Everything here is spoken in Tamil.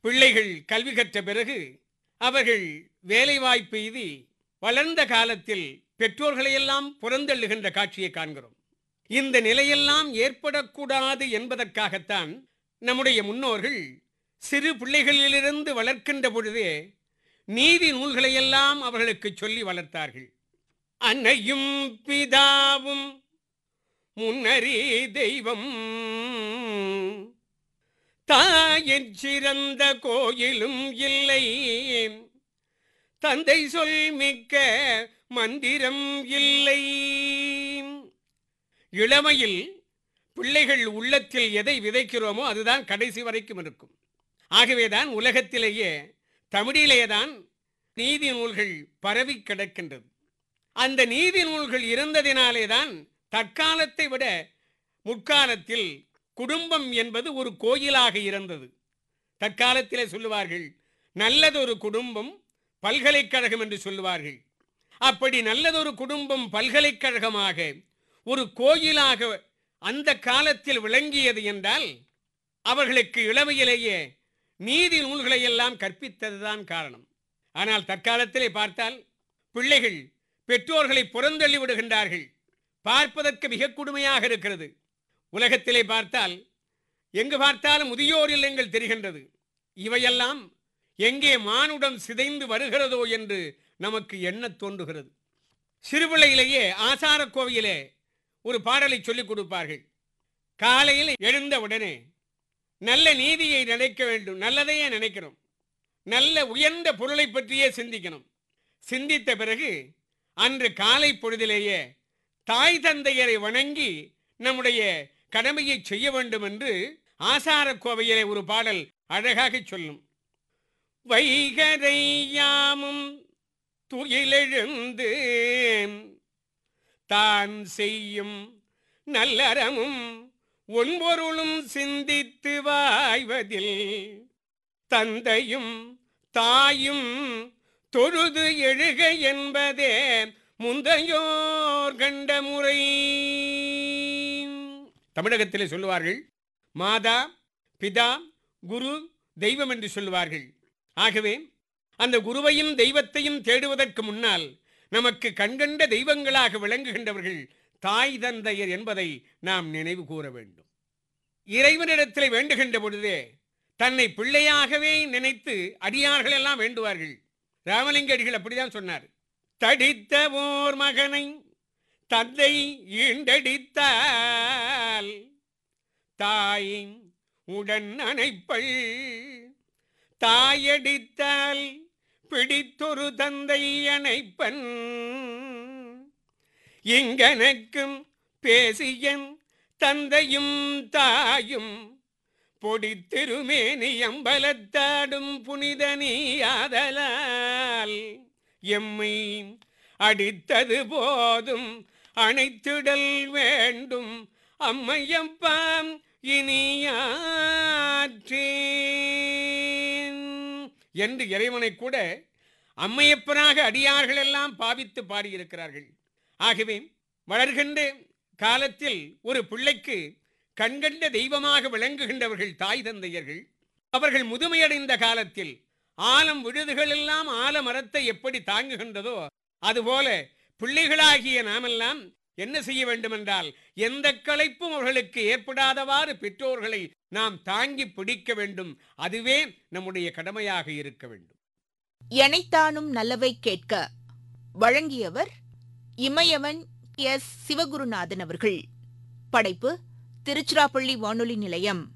பிள்ளைகள் கல்வி கற்ற பிறகு அவர்கள் வேலைவாய்ப்பு எய்தி வளர்ந்த காலத்தில் பெற்றோர்களையெல்லாம் புறந்தள்ளுகின்ற காட்சியை காண்கிறோம் இந்த நிலையெல்லாம் ஏற்படக்கூடாது என்பதற்காகத்தான் நம்முடைய முன்னோர்கள் சிறு பிள்ளைகளிலிருந்து வளர்க்கின்ற பொழுதே நீதி நூல்களையெல்லாம் அவர்களுக்கு சொல்லி வளர்த்தார்கள் அன்னையும் பிதாவும் முன்னறி தெய்வம் தாயிற் சிறந்த கோயிலும் இல்லை தந்தை சொல் மிக்க மந்திரம் இல்லை இளமையில் பிள்ளைகள் உள்ளத்தில் எதை விதைக்கிறோமோ அதுதான் கடைசி வரைக்கும் இருக்கும் ஆகவேதான் உலகத்திலேயே தமிழிலேதான் நீதி நூல்கள் பரவி கிடக்கின்றது அந்த நீதி நூல்கள் இருந்ததினாலேதான் தற்காலத்தை விட முற்காலத்தில் குடும்பம் என்பது ஒரு கோயிலாக இருந்தது தற்காலத்திலே சொல்லுவார்கள் நல்லதொரு குடும்பம் பல்கலைக்கழகம் என்று சொல்லுவார்கள் அப்படி நல்லதொரு குடும்பம் பல்கலைக்கழகமாக ஒரு கோயிலாக அந்த காலத்தில் விளங்கியது என்றால் அவர்களுக்கு இளமையிலேயே நீதி நூல்களை எல்லாம் கற்பித்ததுதான் காரணம் ஆனால் தற்காலத்திலே பார்த்தால் பிள்ளைகள் பெற்றோர்களை புறந்தள்ளி விடுகின்றார்கள் பார்ப்பதற்கு மிக கொடுமையாக இருக்கிறது உலகத்திலே பார்த்தால் எங்கு பார்த்தாலும் முதியோர் இல்லங்கள் தெரிகின்றது இவையெல்லாம் எங்கே மானுடம் சிதைந்து வருகிறதோ என்று நமக்கு எண்ணத் தோன்றுகிறது சிறுபிள்ளையிலேயே ஆசார கோவிலே ஒரு பாடலை சொல்லிக் கொடுப்பார்கள் காலையில் எழுந்த உடனே நல்ல நீதியை நினைக்க வேண்டும் நல்லதையே நினைக்கிறோம் நல்ல உயர்ந்த பொருளை பற்றியே சிந்திக்கணும் சிந்தித்த பிறகு அன்று காலை பொழுதிலேயே தாய் தந்தையரை வணங்கி நம்முடைய கடமையை செய்ய வேண்டும் என்று ஆசார கோவையிலே ஒரு பாடல் அழகாக சொல்லும் வைகரை யாமும் துயிலெழுந்து தான் செய்யும் நல்லறமும் ஒன்பொருளும் சிந்தித்து வாய்வதில் தந்தையும் தாயும் தொழுது எழுக என்பதே முந்தையோர் கண்ட முறை தமிழகத்திலே சொல்லுவார்கள் மாதா பிதா குரு தெய்வம் என்று சொல்லுவார்கள் ஆகவே அந்த குருவையும் தெய்வத்தையும் தேடுவதற்கு முன்னால் நமக்கு கண்கண்ட தெய்வங்களாக விளங்குகின்றவர்கள் தாய் தந்தையர் என்பதை நாம் நினைவு கூற வேண்டும் இறைவனிடத்தில் வேண்டுகின்ற பொழுதே தன்னை பிள்ளையாகவே நினைத்து அடியார்கள் எல்லாம் வேண்டுவார்கள் ராமலிங்க அடிகள் அப்படிதான் சொன்னார் தடித்த ஓர் மகனை தந்தை ஈண்டடித்தால் தாய் உடன் அணைப்பள் தாயடித்தால் பிடித்தொரு தந்தை அணைப்பன் இங்கனக்கும் பேசியன் தந்தையும் தாயும் பொடித்திருமேனி அம்பலத்தாடும் புனித நீயாதலால் எம்மை அடித்தது போதும் அணைத்திடல் வேண்டும் அம்மையப்பாம் இனியாற்றேன் என்று இறைவனை கூட அம்மையப்பனாக அடியார்கள் எல்லாம் பாவித்து பாடியிருக்கிறார்கள் ஆகவே வளர்கின்ற காலத்தில் ஒரு பிள்ளைக்கு கண்கண்ட தெய்வமாக விளங்குகின்றவர்கள் தாய் தந்தையர்கள் அவர்கள் முதுமையடைந்த காலத்தில் ஆலம் விழுதுகள் எல்லாம் ஆலமரத்தை எப்படி தாங்குகின்றதோ அதுபோல பிள்ளைகளாகிய நாமெல்லாம் என்ன செய்ய வேண்டுமென்றால் எந்த களைப்பும் அவர்களுக்கு ஏற்படாதவாறு பெற்றோர்களை நாம் தாங்கி பிடிக்க வேண்டும் அதுவே நம்முடைய கடமையாக இருக்க வேண்டும் எனைத்தானும் நல்லவை கேட்க வழங்கியவர் இமயவன் எஸ் சிவகுருநாதன் அவர்கள் படைப்பு திருச்சிராப்பள்ளி வானொலி நிலையம்